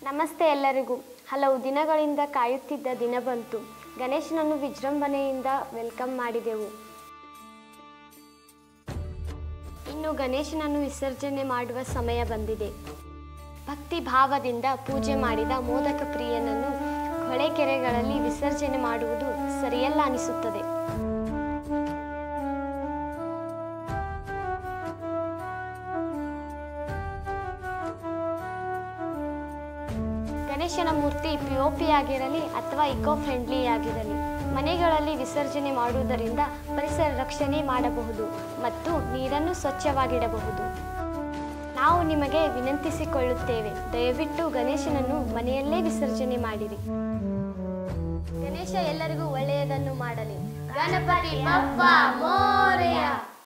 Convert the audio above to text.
ನಮಸ್ತೆ ಎಲ್ಲರಿಗೂ ಹಲವು ದಿನಗಳಿಂದ ಕಾಯುತ್ತಿದ್ದ ದಿನ ಬಂತು ಗಣೇಶನನ್ನು ವಿಜೃಂಭಣೆಯಿಂದ ವೆಲ್ಕಮ್ ಮಾಡಿದೆವು ಇನ್ನು ಗಣೇಶನನ್ನು ವಿಸರ್ಜನೆ ಮಾಡುವ ಸಮಯ ಬಂದಿದೆ ಭಕ್ತಿ ಭಾವದಿಂದ ಪೂಜೆ ಮಾಡಿದ ಮೋದಕ ಪ್ರಿಯನನ್ನು ಹೊಳೆಕೆರೆಗಳಲ್ಲಿ ವಿಸರ್ಜನೆ ಮಾಡುವುದು ಸರಿಯಲ್ಲ ಅನಿಸುತ್ತದೆ ಗಣೇಶನ ಮೂರ್ತಿ ಪಿ ಆಗಿರಲಿ ಅಥವಾ ಇಕೋ ಫ್ರೆಂಡ್ಲಿ ಆಗಿರಲಿ ಮನೆಗಳಲ್ಲಿ ವಿಸರ್ಜನೆ ಮಾಡುವುದರಿಂದ ಪರಿಸರ ರಕ್ಷಣೆ ಮಾಡಬಹುದು ಮತ್ತು ನೀರನ್ನು ಸ್ವಚ್ಛವಾಗಿಡಬಹುದು ನಾವು ನಿಮಗೆ ವಿನಂತಿಸಿಕೊಳ್ಳುತ್ತೇವೆ ದಯವಿಟ್ಟು ಗಣೇಶನನ್ನು ಮನೆಯಲ್ಲೇ ವಿಸರ್ಜನೆ ಮಾಡಿರಿ ಗಣೇಶ ಎಲ್ಲರಿಗೂ ಒಳ್ಳೆಯದನ್ನು ಮಾಡಲಿ ಗಣಪತಿ ಬಪ್ಪ ಮೋರೆಯ